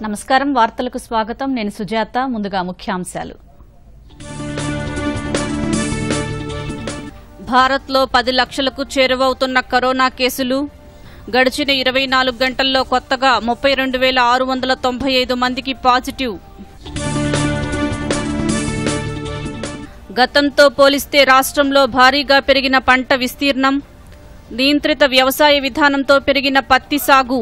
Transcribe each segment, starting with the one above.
నమస్కారం వార్తలకు స్వాగతం నేను సుజాత ముందుగా ముఖ్యాంశాలు భారత్లో పది లక్షలకు చేరువవుతున్న కరోనా కేసులు గడిచిన ఇరవై నాలుగు గంటల్లో కొత్తగా ముప్పై రెండు వేల ఆరు వందల తొంభై ఐదు మందికి పాజిటివ్ గతంతో పోలిస్తే రాష్ట్రంలో భారీగా పెరిగిన పంట విస్తీర్ణం నియంత్రిత వ్యవసాయ విధానంతో పెరిగిన పత్తి సాగు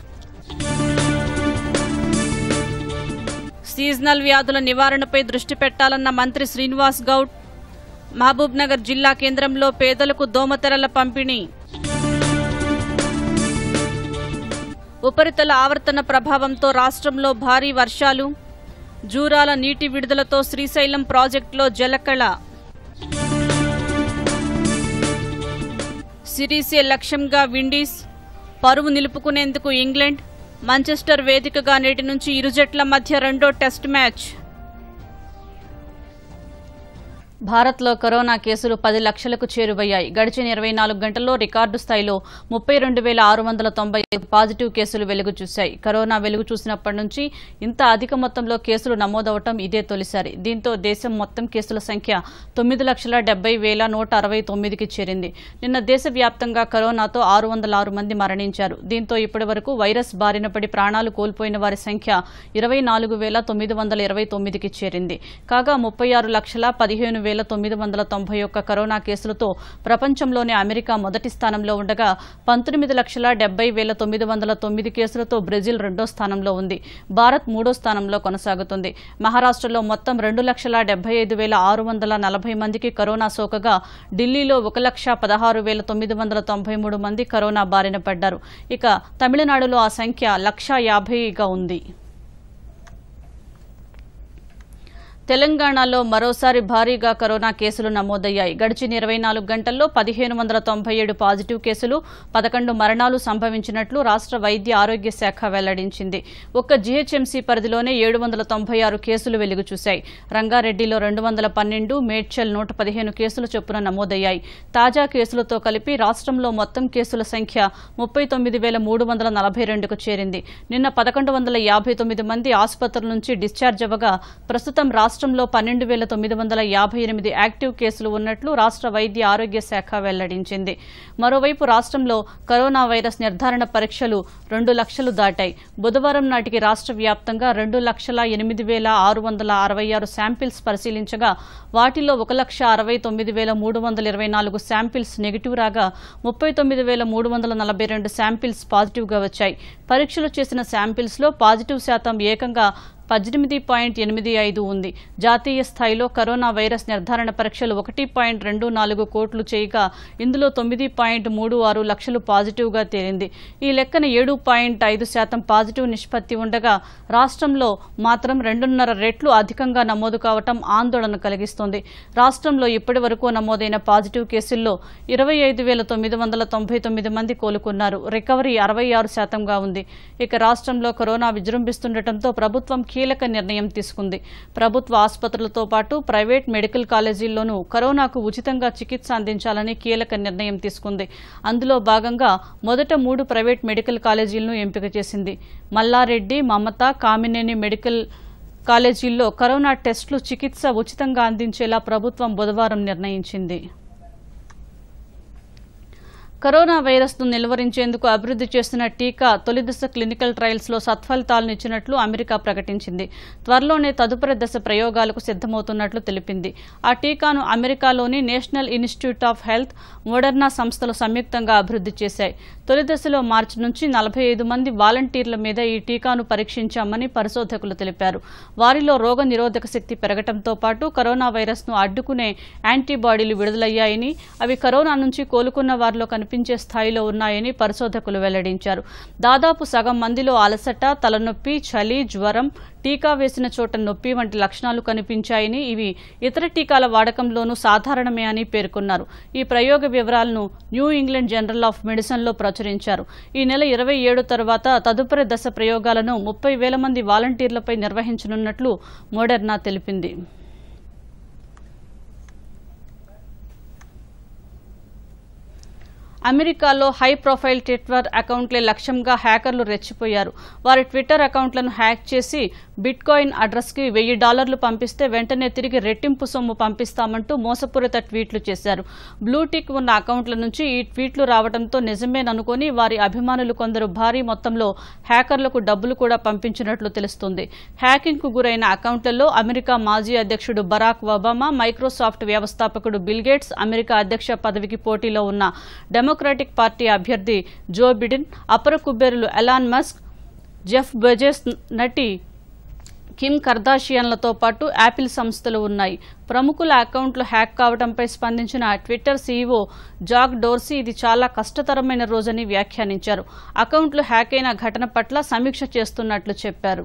సీజనల్ వ్యాధుల నివారణపై దృష్టి పెట్టాలన్న మంత్రి శ్రీనివాస్ గౌడ్ మహబూబ్ నగర్ జిల్లా కేంద్రంలో పేదలకు దోమతెరల పంపిణీ ఉపరితల ఆవర్తన ప్రభావంతో రాష్ట్రంలో భారీ వర్షాలు జూరాల నీటి విడుదలతో శ్రీశైలం ప్రాజెక్టులో జలకళ సిరీసే లక్ష్యంగా విండీస్ పరువు నిలుపుకునేందుకు ఇంగ్లాండ్ మాంచెస్టర్ వేదికగా నేటి నుంచి ఇరు జట్ల మధ్య రెండో టెస్ట్ మ్యాచ్ భారత్లో కరోనా కేసులు పది లక్షలకు చేరువయ్యాయి గడిచిన ఇరవై నాలుగు గంటల్లో రికార్డు స్థాయిలో ముప్పై రెండు వేల ఆరు వందల తొంభై ఐదు పాజిటివ్ కేసులు వెలుగు చూశాయి కరోనా వెలుగు చూసినప్పటి నుంచి ఇంత అధిక మొత్తంలో కేసులు నమోదవటం ఇదే తొలిసారి దీంతో దేశం మొత్తం కేసుల సంఖ్య తొమ్మిది లక్షల డెబ్బై వేల నూట అరవై తొమ్మిదికి చేరింది నిన్న దేశవ్యాప్తంగా కరోనాతో ఆరు వందల ఆరు మంది మరణించారు దీంతో ఇప్పటి వరకు వైరస్ బారిన పడి ప్రాణాలు కోల్పోయిన వారి సంఖ్య ఇరవై నాలుగు వేల తొమ్మిది వందల ఇరవై తొమ్మిదికి చేరింది కాగా ముప్పై ఆరు లక్షల పదిహేను వేల తొమ్మిది వందల తొంభై ఒక్క కరోనా కేసులతో ప్రపంచంలోనే అమెరికా మొదటి స్థానంలో ఉండగా పంతొమ్మిది లక్షల డెబ్బై వేల తొమ్మిది వందల తొమ్మిది కేసులతో బ్రెజిల్ రెండో స్థానంలో ఉంది భారత్ మూడో స్థానంలో కొనసాగుతుంది మహారాష్ట్రలో మొత్తం రెండు లక్షల డెబ్బై ఐదు వేల ఆరు వందల నలభై మందికి కరోనా సోకగా ఢిల్లీలో ఒక లక్ష పదహారు వేల తొమ్మిది వందల తొంభై మూడు మంది కరోనా బారిన పడ్డారు ఇక తమిళనాడులో ఆ సంఖ్య లక్షా యాభైగా ఉంది తెలంగాణలో మరోసారి భారీగా కరోనా కేసులు నమోదయ్యాయి గడిచిన ఇరవై నాలుగు గంటల్లో పదిహేను వందల తొంభై ఏడు పాజిటివ్ కేసులు పదకొండు మరణాలు సంభవించినట్లు రాష్ట్ర వైద్య ఆరోగ్య శాఖ వెల్లడించింది ఒక్క జీహెచ్ఎంసీ పరిధిలోనే ఏడు వందల తొంభై ఆరు కేసులు వెలుగు చూశాయి రంగారెడ్డిలో రెండు వందల పన్నెండు మేడ్చల్ నూట పదిహేను కేసులు చొప్పున నమోదయ్యాయి తాజా కేసులతో కలిపి రాష్ట్రంలో మొత్తం కేసుల సంఖ్య ముప్పై తొమ్మిది వేల మూడు వందల నలభై రెండుకు చేరింది నిన్న పదకొండు వందల యాభై తొమ్మిది మంది ఆసుపత్రుల నుంచి డిశ్చార్జ్ అవ్వగా ప్రస్తుతం రాష్ట్రంలో పన్నెండు వేల తొమ్మిది వందల యాభై ఎనిమిది యాక్టివ్ కేసులు ఉన్నట్లు రాష్ట్ర వైద్య ఆరోగ్య శాఖ వెల్లడించింది మరోవైపు రాష్ట్రంలో కరోనా వైరస్ నిర్ధారణ పరీక్షలు రెండు లక్షలు దాటాయి బుధవారం నాటికి రాష్ట్ర వ్యాప్తంగా రెండు లక్షల ఎనిమిది వేల ఆరు వందల అరవై ఆరు శాంపిల్స్ పరిశీలించగా వాటిలో ఒక లక్ష అరవై తొమ్మిది వేల మూడు వందల ఇరవై నాలుగు శాంపిల్స్ నెగిటివ్ రాగా ముప్పై తొమ్మిది వేల మూడు వందల నలభై రెండు శాంపిల్స్ పాజిటివ్గా వచ్చాయి పరీక్షలు చేసిన శాంపిల్స్లో పాజిటివ్ శాతం ఏకంగా పద్దెనిమిది పాయింట్ ఎనిమిది ఐదు ఉంది జాతీయ స్థాయిలో కరోనా వైరస్ నిర్ధారణ పరీక్షలు ఒకటి పాయింట్ రెండు నాలుగు కోట్లు చేయగా ఇందులో తొమ్మిది పాయింట్ మూడు ఆరు లక్షలు పాజిటివ్గా తేలింది ఈ లెక్కన ఏడు పాయింట్ ఐదు శాతం పాజిటివ్ నిష్పత్తి ఉండగా రాష్ట్రంలో మాత్రం రెండున్నర రెట్లు అధికంగా నమోదు కావటం ఆందోళన కలిగిస్తోంది రాష్ట్రంలో ఇప్పటి వరకు నమోదైన పాజిటివ్ కేసుల్లో ఇరవై ఐదు వేల తొమ్మిది వందల తొంభై తొమ్మిది మంది కోలుకున్నారు రికవరీ అరవై ఆరు శాతంగా ఉంది ఇక రాష్ట్రంలో కరోనా విజృంభిస్తుండటంతో ప్రభుత్వం కీలక నిర్ణయం తీసుకుంది ప్రభుత్వ ఆసుపత్రులతో పాటు ప్రైవేట్ మెడికల్ కాలేజీల్లోనూ కరోనాకు ఉచితంగా చికిత్స అందించాలని కీలక నిర్ణయం తీసుకుంది అందులో భాగంగా మొదట మూడు ప్రైవేట్ మెడికల్ కాలేజీలను ఎంపిక చేసింది మల్లారెడ్డి మమత కామినేని మెడికల్ కాలేజీల్లో కరోనా టెస్టులు చికిత్స ఉచితంగా అందించేలా ప్రభుత్వం బుధవారం నిర్ణయించింది కరోనా వైరస్ను నిలువరించేందుకు అభివృద్ధి చేస్తున్న టీకా తొలి దశ క్లినికల్ ట్రయల్స్లో సత్ఫలితాలను ఇచ్చినట్లు అమెరికా ప్రకటించింది త్వరలోనే తదుపరి దశ ప్రయోగాలకు సిద్ధమవుతున్నట్లు తెలిపింది ఆ టీకాను అమెరికాలోని National Institute of Health Moderna సంస్థలు సంయుక్తంగా అభివృద్ధి చేశాయి తొలి దశలో మార్చి నుంచి నలభై ఐదు మంది వాలంటీర్ల మీద ఈ టీకాను పరీక్షించామని పరిశోధకులు తెలిపారు వారిలో రోగ నిరోధక శక్తి పెరగటంతో పాటు కరోనా వైరస్ను అడ్డుకునే యాంటీబాడీలు విడుదలయ్యాయని అవి కరోనా నుంచి కోలుకున్న వారిలో కనిపించే స్థాయిలో ఉన్నాయని పరిశోధకులు వెల్లడించారు దాదాపు సగం మందిలో అలసట తలనొప్పి చలి జ్వరం టీకా వేసిన చోట నొప్పి వంటి లక్షణాలు కనిపించాయని ఇవి ఇతర టీకాల వాడకంలోనూ సాధారణమే అని పేర్కొన్నారు ఈ ప్రయోగ వివరాలను న్యూ ఇంగ్లాండ్ జనరల్ ఆఫ్ మెడిసిన్లో ప్రచురించారు ఈ నెల ఇరవై ఏడు తర్వాత తదుపరి దశ ప్రయోగాలను ముప్పై వేల మంది వాలంటీర్లపై నిర్వహించనున్నట్లు మోడర్నా తెలిపింది అమెరికాలో హై ప్రొఫైల్ ట్విట్టర్ అకౌంట్లే లక్ష్యంగా హ్యాకర్లు రెచ్చిపోయారు వారి ట్విట్టర్ అకౌంట్లను హ్యాక్ చేసి బిట్కాయిన్ అడ్రస్కి వెయ్యి డాలర్లు పంపిస్తే వెంటనే తిరిగి రెట్టింపు సొమ్ము పంపిస్తామంటూ మోసపూరిత ట్వీట్లు చేశారు బ్లూటిక్ ఉన్న అకౌంట్ల నుంచి ఈ ట్వీట్లు రావడంతో నిజమేననుకొని వారి అభిమానులు కొందరు భారీ మొత్తంలో హ్యాకర్లకు డబ్బులు కూడా పంపించినట్లు తెలుస్తుంది హ్యాకింగ్కు గురైన అకౌంట్లలో అమెరికా మాజీ అధ్యక్షుడు బరాక్ ఒబామా మైక్రోసాఫ్ట్ వ్యవస్థాపకుడు బిల్ గేట్స్ అమెరికా అధ్యక్ష పదవికి పోటీలో ఉన్న డెమోక్రాటిక్ పార్టీ అభ్యర్థి జో బిడెన్ అపర కుబేరులు ఎలాన్ మస్క్ జెఫ్ బెజెస్ నటి కిమ్ కర్దాషియన్లతో పాటు యాపిల్ సంస్థలు ఉన్నాయి ప్రముఖుల అకౌంట్లు హ్యాక్ కావడంపై స్పందించిన ట్విట్టర్ సీఈఓ జాక్ డోర్సీ ఇది చాలా కష్టతరమైన రోజని వ్యాఖ్యానించారు అకౌంట్లు హ్యాక్ అయిన ఘటన పట్ల సమీక్ష చేస్తున్నట్లు చెప్పారు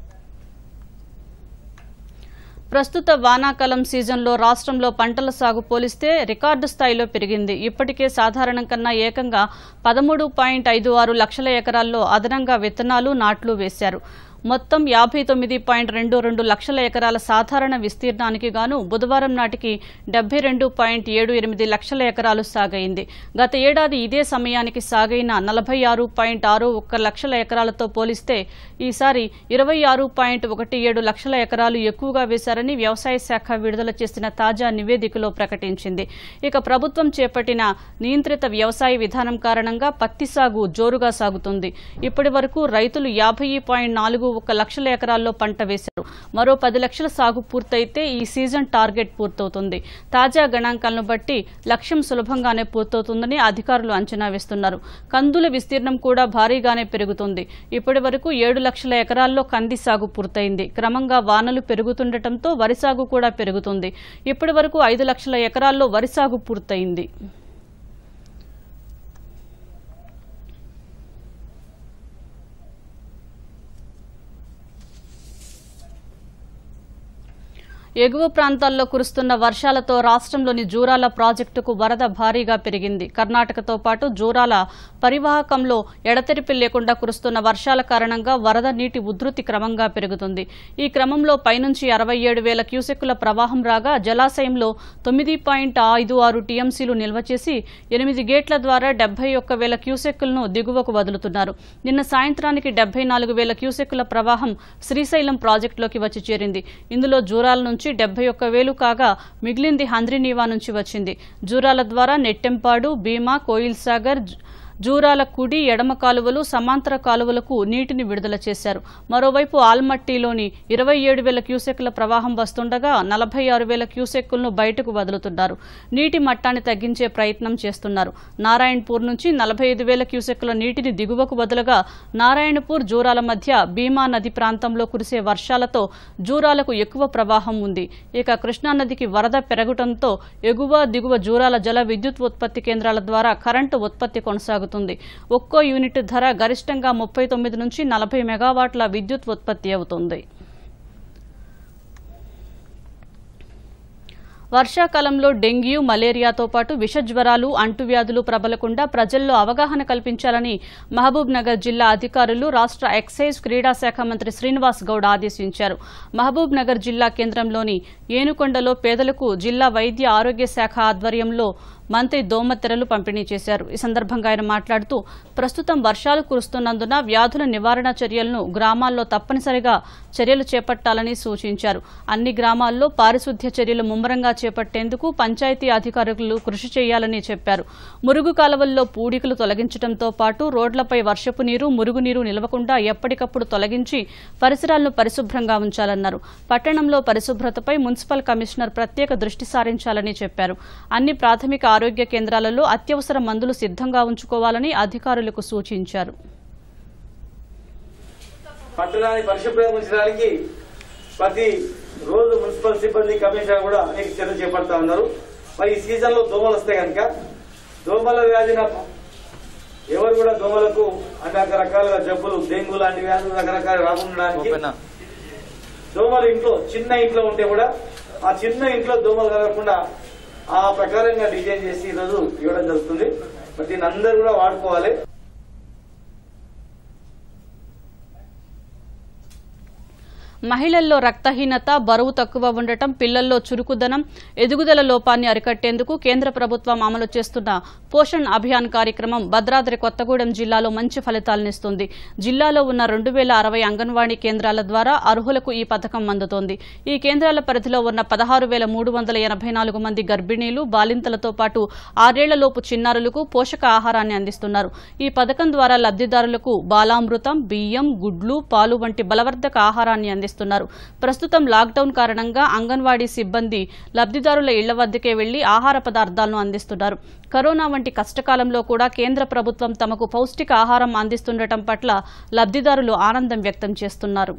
ప్రస్తుత వానాకాలం సీజన్లో రాష్ట్రంలో పంటల సాగు పోలిస్తే రికార్డు స్థాయిలో పెరిగింది ఇప్పటికే సాధారణం కన్నా ఏకంగా పదమూడు పాయింట్ ఐదు ఆరు లక్షల ఎకరాల్లో అదనంగా విత్తనాలు నాట్లు వేశారు మొత్తం యాభై తొమ్మిది పాయింట్ రెండు రెండు లక్షల ఎకరాల సాధారణ విస్తీర్ణానికి గాను బుధవారం నాటికి డెబ్బై రెండు పాయింట్ ఏడు ఎనిమిది లక్షల ఎకరాలు సాగైంది గత ఏడాది ఇదే సమయానికి సాగైన నలభై ఆరు పాయింట్ ఆరు ఒక్క లక్షల ఎకరాలతో పోలిస్తే ఈసారి ఇరవై ఆరు పాయింట్ ఒకటి ఏడు లక్షల ఎకరాలు ఎక్కువగా వేశారని వ్యవసాయ శాఖ విడుదల చేసిన తాజా నివేదికలో ప్రకటించింది ఇక ప్రభుత్వం చేపట్టిన నియంత్రిత వ్యవసాయ విధానం కారణంగా పత్తి సాగు జోరుగా సాగుతుంది ఇప్పటి వరకు రైతులు యాభై పాయింట్ నాలుగు ఒక లక్షల ఎకరాల్లో పంట వేశారు మరో పది లక్షల సాగు పూర్తయితే ఈ సీజన్ టార్గెట్ పూర్తవుతుంది తాజా గణాంకాలను బట్టి లక్ష్యం సులభంగానే పూర్తవుతుందని అధికారులు అంచనా వేస్తున్నారు కందుల విస్తీర్ణం కూడా భారీగానే పెరుగుతుంది ఇప్పటి వరకు ఏడు లక్షల ఎకరాల్లో కంది సాగు పూర్తయింది క్రమంగా వానలు పెరుగుతుండటంతో వరి సాగు కూడా పెరుగుతుంది ఇప్పటి వరకు ఐదు లక్షల ఎకరాల్లో వరి సాగు పూర్తయింది ఎగువ ప్రాంతాల్లో కురుస్తున్న వర్షాలతో రాష్ట్రంలోని జూరాల ప్రాజెక్టుకు వరద భారీగా పెరిగింది కర్ణాటకతో పాటు జూరాల పరివాహకంలో ఎడతెరిపి లేకుండా కురుస్తున్న వర్షాల కారణంగా వరద నీటి ఉధృతి క్రమంగా పెరుగుతుంది ఈ క్రమంలో పైనుంచి అరవై ఏడు వేల క్యూసెక్కుల ప్రవాహం రాగా జలాశయంలో తొమ్మిది పాయింట్ ఐదు ఆరు టీఎంసీలు నిల్వ చేసి ఎనిమిది గేట్ల ద్వారా డెబ్బై ఒక్క వేల క్యూసెక్కులను దిగువకు వదులుతున్నారు నిన్న సాయంత్రానికి డెబ్బై నాలుగు వేల క్యూసెక్కుల ప్రవాహం శ్రీశైలం ప్రాజెక్టులోకి వచ్చి చేరింది ఇందులో జూరాల నుంచి డెబ్బై ఒక్క వేలు కాగా మిగిలింది హంద్రినీవా నుంచి వచ్చింది జూరాల ద్వారా నెట్టెంపాడు భీమా కోయిల్ సాగర్ జు- జూరాల కుడి ఎడమ కాలువలు సమాంతర కాలువలకు నీటిని విడుదల చేశారు మరోవైపు ఆల్మట్టిలోని ఇరవై ఏడు వేల క్యూసెక్ల ప్రవాహం వస్తుండగా నలభై ఆరు వేల క్యూసెక్కులను బయటకు వదులుతున్నారు నీటి మట్టాన్ని తగ్గించే ప్రయత్నం చేస్తున్నారు నారాయణపూర్ నుంచి నలభై ఐదు వేల క్యూసెక్కుల నీటిని దిగువకు వదలగా నారాయణపూర్ జూరాల మధ్య భీమా నది ప్రాంతంలో కురిసే వర్షాలతో జూరాలకు ఎక్కువ ప్రవాహం ఉంది ఇక కృష్ణానదికి వరద పెరగటంతో ఎగువ దిగువ జూరాల జల విద్యుత్ ఉత్పత్తి కేంద్రాల ద్వారా కరెంటు ఉత్పత్తి కొనసాగుతుంది ఒక్కో యూనిట్ ధర గరిష్టంగా ముప్పై తొమ్మిది నుంచి నలభై మెగావాట్ల విద్యుత్ ఉత్పత్తి అవుతుంది వర్షాకాలంలో డెంగ్యూ మలేరియాతో పాటు విష జ్వరాలు అంటువ్యాధులు ప్రబలకుండా ప్రజల్లో అవగాహన కల్పించాలని మహబూబ్ నగర్ జిల్లా అధికారులు రాష్ట్ర ఎక్సైజ్ క్రీడా శాఖ మంత్రి శ్రీనివాస్ గౌడ్ ఆదేశించారు మహబూబ్ నగర్ జిల్లా కేంద్రంలోని ఏనుకొండలో పేదలకు జిల్లా వైద్య ఆరోగ్య శాఖ ఆధ్వర్యంలో మంత్రి దోమతెరలు పంపిణీ చేశారు ఈ సందర్భంగా ఆయన మాట్లాడుతూ ప్రస్తుతం వర్షాలు కురుస్తున్నందున వ్యాధుల నివారణ చర్యలను గ్రామాల్లో తప్పనిసరిగా చర్యలు చేపట్టాలని సూచించారు అన్ని గ్రామాల్లో పారిశుద్ధ్య చర్యలు ముమ్మరంగా చేపట్టేందుకు పంచాయతీ అధికారులు కృషి చేయాలని చెప్పారు మురుగు కాలువల్లో పూడికలు తొలగించడంతో పాటు రోడ్లపై వర్షపు నీరు మురుగునీరు నిలవకుండా ఎప్పటికప్పుడు తొలగించి పరిసరాలను పరిశుభ్రంగా ఉంచాలన్నారు పట్టణంలో పరిశుభ్రతపై మున్సిపల్ కమిషనర్ ప్రత్యేక దృష్టి సారించాలని చెప్పారు అన్ని ప్రాథమిక ఆరోగ్య కేంద్రాలలో అత్యవసర మందులు సిద్ధంగా ఉంచుకోవాలని అధికారులకు సూచించారు పట్టణాన్ని పరిశుభ్రంగా ఉంచడానికి ప్రతి రోజు మున్సిపల్ సిబ్బంది కమిషనర్ కూడా అనేక చర్యలు చేపడతా ఉన్నారు మరి ఈ సీజన్ లో దోమలు వస్తాయి కనుక దోమల వ్యాధిన ఎవరు కూడా దోమలకు అనేక రకాలుగా జబ్బులు డెంగ్యూ లాంటి వ్యాధులు రకరకాల రాకుండడానికి దోమలు ఇంట్లో చిన్న ఇంట్లో ఉంటే కూడా ఆ చిన్న ఇంట్లో దోమలు కలగకుండా ఆ ప్రకారంగా డిజైన్ చేసి ఈరోజు ఇవ్వడం జరుగుతుంది మరి దీన్ని అందరూ కూడా వాడుకోవాలి మహిళల్లో రక్తహీనత బరువు తక్కువ ఉండటం పిల్లల్లో చురుకుదనం ఎదుగుదల లోపాన్ని అరికట్టేందుకు కేంద్ర ప్రభుత్వం అమలు చేస్తున్న పోషణ్ అభియాన్ కార్యక్రమం భద్రాద్రి కొత్తగూడెం జిల్లాలో మంచి ఫలితాలనిస్తుంది జిల్లాలో ఉన్న రెండు వేల అరవై అంగన్వాడీ కేంద్రాల ద్వారా అర్హులకు ఈ పథకం అందుతోంది ఈ కేంద్రాల పరిధిలో ఉన్న పదహారు వేల మూడు వందల ఎనభై నాలుగు మంది గర్భిణీలు బాలింతలతో పాటు ఆరేళ్లలోపు చిన్నారులకు పోషక ఆహారాన్ని అందిస్తున్నారు ఈ పథకం ద్వారా లబ్ధిదారులకు బాలామృతం బియ్యం గుడ్లు పాలు వంటి బలవర్ధక ఆహారాన్ని అందిస్తున్నారు ప్రస్తుతం లాక్డౌన్ కారణంగా అంగన్వాడీ సిబ్బంది లబ్ధిదారుల ఇళ్ల వద్దకే వెళ్లి ఆహార పదార్థాలను అందిస్తున్నారు కరోనా వంటి కష్టకాలంలో కూడా కేంద్ర ప్రభుత్వం తమకు పౌష్టిక ఆహారం అందిస్తుండటం పట్ల లబ్ధిదారులు ఆనందం వ్యక్తం చేస్తున్నారు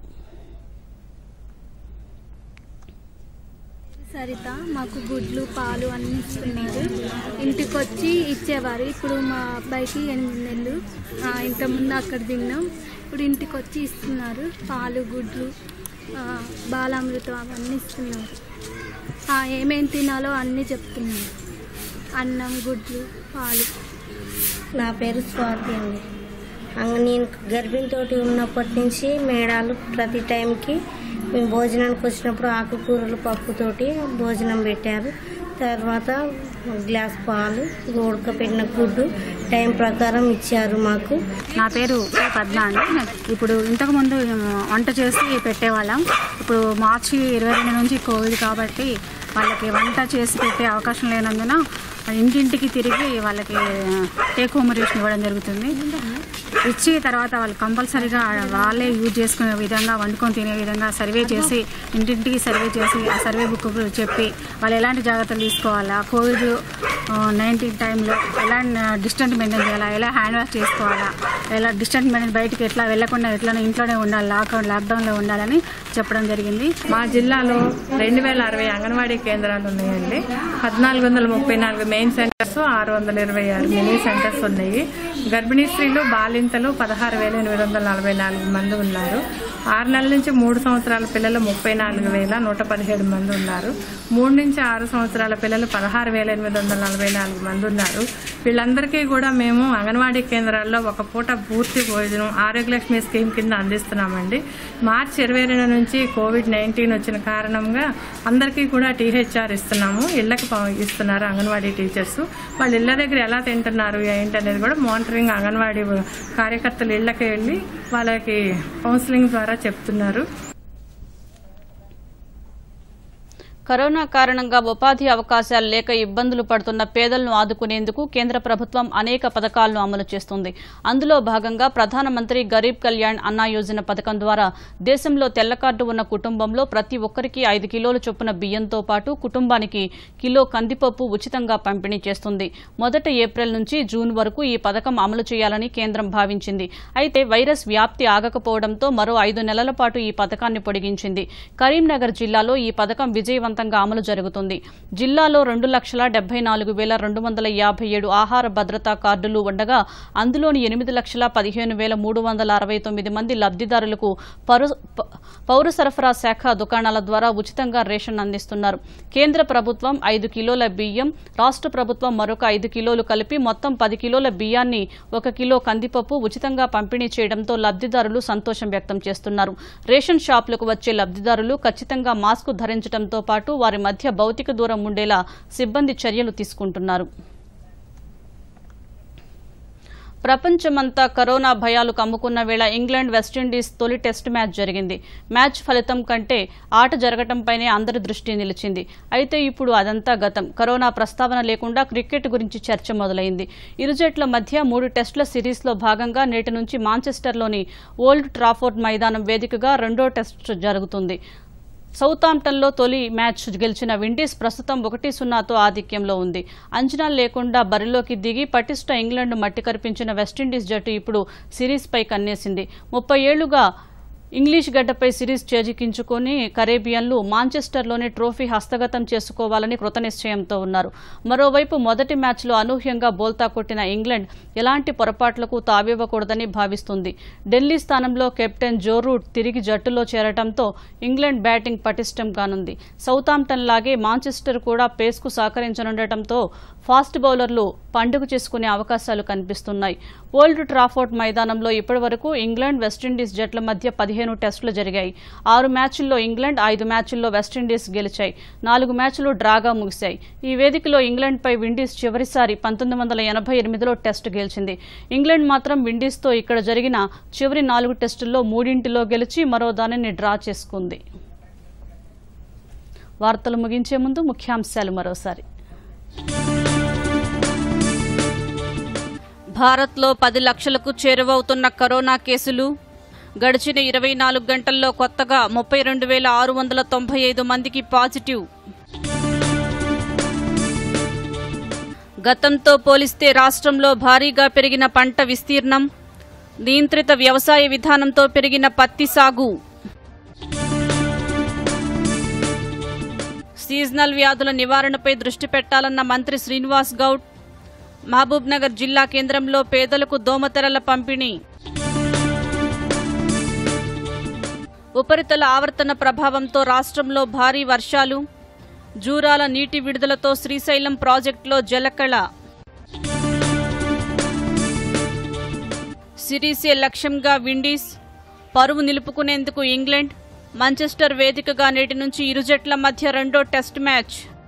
సరిత మాకు గుడ్లు పాలు అన్ని ఇస్తున్నారు ఇంటికి వచ్చి ఇచ్చేవారు ఇప్పుడు మా అబ్బాయికి ఎనిమిది నెలలు ఆ, ఇంతకుముందు అక్కడ తిన్నాం ఇప్పుడు ఇంటికి వచ్చి ఇస్తున్నారు పాలు గుడ్లు ఆ, బాలామృతం అవన్నీ ఇస్తున్నారు ఆ, ఏమేం తినాలో అన్నీ చెప్తున్నారు అన్నం గుడ్లు పాలు నా పేరు స్వాతి అండి అంగ- నేను గర్భిణితో ఉన్నప్పటి నుంచి మేడాలు ప్రతి టైంకి మేము భోజనానికి వచ్చినప్పుడు ఆకుకూరలు పప్పుతోటి భోజనం పెట్టారు తర్వాత గ్లాస్ పాలు ఉడకపెట్టిన గుడ్డు టైం ప్రకారం ఇచ్చారు మాకు నా పేరు పద్మ అండి నేను ఇప్పుడు ఇంతకుముందు వంట చేసి పెట్టేవాళ్ళం ఇప్పుడు మార్చి ఇరవై రెండు నుంచి కోవిడ్ కాబట్టి వాళ్ళకి వంట చేసి పెట్టే అవకాశం లేనందున ఇంటింటికి తిరిగి వాళ్ళకి టేక్ హోమ్ రేషన్ ఇవ్వడం జరుగుతుంది ఇచ్చి తర్వాత వాళ్ళు కంపల్సరీగా వాళ్ళే యూజ్ చేసుకునే విధంగా వండుకొని తినే విధంగా సర్వే చేసి ఇంటింటికి సర్వే చేసి ఆ సర్వే బుక్ చెప్పి వాళ్ళు ఎలాంటి జాగ్రత్తలు తీసుకోవాలా కోవిడ్ నైన్టీన్ టైంలో ఎలా డిస్టెంట్ మెయింటైన్ చేయాలా ఎలా హ్యాండ్ వాష్ చేసుకోవాలా ఎలా డిస్టెంట్ మెయింటైన్ బయటికి ఎట్లా వెళ్లకుండా ఎట్లా ఇంట్లోనే ఉండాలి లాక్డౌన్ లాక్డౌన్లో ఉండాలని చెప్పడం జరిగింది మా జిల్లాలో రెండు వేల అరవై అంగన్వాడీ కేంద్రాలు ఉన్నాయండి పద్నాలుగు వందల ముప్పై నాలుగు మెయిన్ సెంటర్స్ ఆరు వందల ఇరవై ఆరు మినీ సెంటర్స్ ఉన్నాయి గర్భిణీ స్త్రీలు బాలింతలు పదహారు వేల ఎనిమిది వందల నలభై నాలుగు మంది ఉన్నారు ఆరు నెలల నుంచి మూడు సంవత్సరాల పిల్లలు ముప్పై నాలుగు వేల నూట పదిహేడు మంది ఉన్నారు మూడు నుంచి ఆరు సంవత్సరాల పిల్లలు పదహారు వేల ఎనిమిది వందల నలభై నాలుగు మంది ఉన్నారు వీళ్ళందరికీ కూడా మేము అంగన్వాడీ కేంద్రాల్లో ఒక పూట పూర్తి భోజనం ఆరోగ్యలక్ష్మి స్కీమ్ కింద అందిస్తున్నామండి మార్చి ఇరవై రెండు నుంచి కోవిడ్ నైన్టీన్ వచ్చిన కారణంగా అందరికీ కూడా టీహెచ్ఆర్ ఇస్తున్నాము ఇళ్ళకి ప- ఇస్తున్నారు అంగన్వాడీ టీచర్స్ వాళ్ళు ఇళ్ళ దగ్గర ఎలా తింటున్నారు ఏంటనేది కూడా మానిటరింగ్ అంగన్వాడీ కార్యకర్తలు ఇళ్ళకి వెళ్ళి వాళ్ళకి కౌన్సిలింగ్ ద్వారా చెప్తున్నారు కరోనా కారణంగా ఉపాధి అవకాశాలు లేక ఇబ్బందులు పడుతున్న పేదలను ఆదుకునేందుకు కేంద్ర ప్రభుత్వం అనేక పథకాలను అమలు చేస్తుంది అందులో భాగంగా ప్రధానమంత్రి గరీబ్ కళ్యాణ్ అన్నా యోజన పథకం ద్వారా దేశంలో తెల్ల కార్డు ఉన్న కుటుంబంలో ప్రతి ఒక్కరికి ఐదు కిలోల చొప్పున బియ్యంతో పాటు కుటుంబానికి కిలో కందిపప్పు ఉచితంగా పంపిణీ చేస్తుంది మొదట ఏప్రిల్ నుంచి జూన్ వరకు ఈ పథకం అమలు చేయాలని కేంద్రం భావించింది అయితే వైరస్ వ్యాప్తి ఆగకపోవడంతో మరో ఐదు నెలల పాటు ఈ పథకాన్ని పొడిగించింది కరీంనగర్ జిల్లాలో ఈ పథకం విజయవంతంగా అమలు జరుగుతుంది జిల్లాలో రెండు లక్షల డెబ్బై నాలుగు వేల రెండు వందల యాభై ఏడు ఆహార భద్రతా కార్డులు ఉండగా అందులోని ఎనిమిది లక్షల పదిహేను వేల మూడు వందల అరవై తొమ్మిది మంది లబ్ధిదారులకు పరు- ప- పౌర సరఫరా శాఖ దుకాణాల ద్వారా ఉచితంగా రేషన్ అందిస్తున్నారు కేంద్ర ప్రభుత్వం ఐదు కిలోల బియ్యం రాష్ట్ర ప్రభుత్వం మరొక ఐదు కిలోలు కలిపి మొత్తం పది కిలోల బియ్యాన్ని ఒక కిలో కందిపప్పు ఉచితంగా పంపిణీ చేయడంతో లబ్ధిదారులు సంతోషం వ్యక్తం చేస్తున్నారు రేషన్ షాపులకు వచ్చే లబ్ధిదారులు ఖచ్చితంగా మాస్క్ ధరించడంతో పాటు వారి మధ్య భౌతిక దూరం ఉండేలా సిబ్బంది చర్యలు తీసుకుంటున్నారు ప్రపంచమంతా కరోనా భయాలు కమ్ముకున్న వేళ ఇంగ్లాండ్ వెస్టిండీస్ తొలి టెస్ట్ మ్యాచ్ జరిగింది మ్యాచ్ ఫలితం కంటే ఆట జరగటంపైనే అందరి దృష్టి నిలిచింది అయితే ఇప్పుడు అదంతా గతం కరోనా ప్రస్తావన లేకుండా క్రికెట్ గురించి చర్చ మొదలైంది ఇరు జట్ల మధ్య మూడు టెస్టుల సిరీస్లో భాగంగా నేటి నుంచి మాంచెస్టర్లోని ఓల్డ్ ట్రాఫోర్డ్ మైదానం వేదికగా రెండో టెస్ట్ జరుగుతుంది సౌతాంప్టన్లో తొలి మ్యాచ్ గెలిచిన విండీస్ ప్రస్తుతం ఒకటి సున్నాతో ఆధిక్యంలో ఉంది అంచనాలు లేకుండా బరిలోకి దిగి పటిష్ట ఇంగ్లాండ్ మట్టి కరిపించిన వెస్టిండీస్ జట్టు ఇప్పుడు సిరీస్పై కన్నేసింది ముప్పై ఏళ్లుగా ఇంగ్లీష్ గడ్డపై సిరీస్ చేజిక్కించుకొని కరేబియన్లు మాంచెస్టర్లోనే ట్రోఫీ హస్తగతం చేసుకోవాలని కృతనిశ్చయంతో ఉన్నారు మరోవైపు మొదటి మ్యాచ్లో అనూహ్యంగా బోల్తా కొట్టిన ఇంగ్లాండ్ ఎలాంటి పొరపాట్లకు తావివ్వకూడదని భావిస్తుంది ఢిల్లీ స్థానంలో కెప్టెన్ జో రూట్ తిరిగి జట్టులో చేరటంతో ఇంగ్లాండ్ బ్యాటింగ్ పటిష్టం కానుంది సౌతాంప్టన్ లాగే మాంచెస్టర్ కూడా పేస్కు సహకరించనుండటంతో ఫాస్ట్ బౌలర్లు పండుగ చేసుకునే అవకాశాలు కనిపిస్తున్నాయి ఓల్డ్ ట్రాఫోర్డ్ మైదానంలో ఇప్పటివరకు ఇంగ్లాండ్ వెస్టిండీస్ జట్ల మధ్య పదిహేను పదిహేను టెస్టులు జరిగాయి ఆరు మ్యాచ్ల్లో ఇంగ్లాండ్ ఐదు మ్యాచ్ల్లో వెస్టిండీస్ గెలిచాయి నాలుగు మ్యాచ్లు డ్రాగా ముగిశాయి ఈ వేదికలో ఇంగ్లాండ్పై విండీస్ చివరిసారి పంతొమ్మిది వందల ఎనభై ఎనిమిదిలో టెస్ట్ గెలిచింది ఇంగ్లాండ్ మాత్రం విండీస్తో ఇక్కడ జరిగిన చివరి నాలుగు టెస్టుల్లో మూడింటిలో గెలిచి మరో దానిని డ్రా చేసుకుంది వార్తలు ముగించే ముందు ముఖ్యాంశాలు మరోసారి భారత్లో పది లక్షలకు చేరువవుతున్న కరోనా కేసులు గడిచిన ఇరవై నాలుగు గంటల్లో కొత్తగా ముప్పై రెండు వేల ఆరు వందల తొంభై ఐదు మందికి పాజిటివ్ గతంతో పోలిస్తే రాష్ట్రంలో భారీగా పెరిగిన పంట విస్తీర్ణం నియంత్రిత వ్యవసాయ విధానంతో పెరిగిన పత్తి సాగు సీజనల్ వ్యాధుల నివారణపై దృష్టి పెట్టాలన్న మంత్రి శ్రీనివాస్ గౌడ్ మహబూబ్నగర్ జిల్లా కేంద్రంలో పేదలకు దోమతెరల పంపిణీ ఉపరితల ఆవర్తన ప్రభావంతో రాష్ట్రంలో భారీ వర్షాలు జూరాల నీటి విడుదలతో శ్రీశైలం ప్రాజెక్టులో జలకళ సిరీసే లక్ష్యంగా విండీస్ పరువు నిలుపుకునేందుకు ఇంగ్లాండ్ మాంచెస్టర్ వేదికగా నేటి నుంచి ఇరు జట్ల మధ్య రెండో టెస్ట్ మ్యాచ్